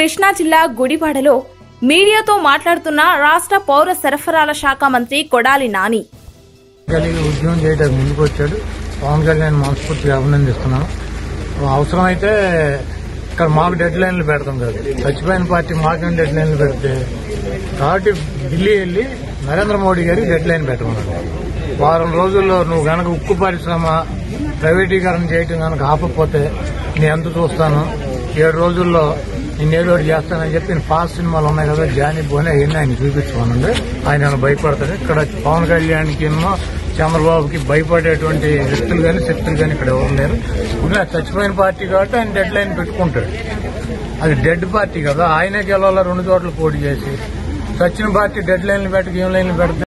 కృష్ణా జిల్లా గుడివాడలో మీడియాతో మాట్లాడుతున్న రాష్ట్ర పౌర సరఫరాల శాఖ మంత్రి కొడాలి నాని కలిగి ఉద్యమం చేయడానికి ముందుకు వచ్చాడు పవన్ కళ్యాణ్ మనస్ఫూర్తిగా అభినందిస్తున్నాను అవసరమైతే ఇక్కడ మాకు డెడ్ లైన్లు పెడతాం కదా చచ్చిపోయిన పార్టీ మాకు డెడ్ లైన్లు పెడితే కాబట్టి ఢిల్లీ వెళ్ళి నరేంద్ర మోడీ గారికి డెడ్ లైన్ పెట్టమన్నాడు వారం రోజుల్లో నువ్వు గనక ఉక్కు పరిశ్రమ ప్రైవేటీకరణ చేయటం కనుక ఆపకపోతే నేను ఎంత చూస్తాను ఏడు రోజుల్లో నేను ఏదో ఒకటి చేస్తానని చెప్పి నేను పాస్ సినిమాలు ఉన్నాయి కదా జానీ బోనే అవన్నీ ఆయన చూపించుకోనండి ఆయన ఏమైనా భయపడతాడు ఇక్కడ పవన్ కళ్యాణ్కి ఏమో చంద్రబాబుకి భయపడేటువంటి వ్యక్తులు కానీ శక్తులు కానీ ఇక్కడ ఎవరు లేరు ఇప్పుడు అది చచ్చిపోయిన పార్టీ కాబట్టి ఆయన డెడ్ లైన్ పెట్టుకుంటాడు అది డెడ్ పార్టీ కదా ఆయనే గెలవాల రెండు చోట్ల పోటీ చేసి చచ్చిన పార్టీ డెడ్ లైన్లు పెట్టక ఏం లైన్లు పెడితే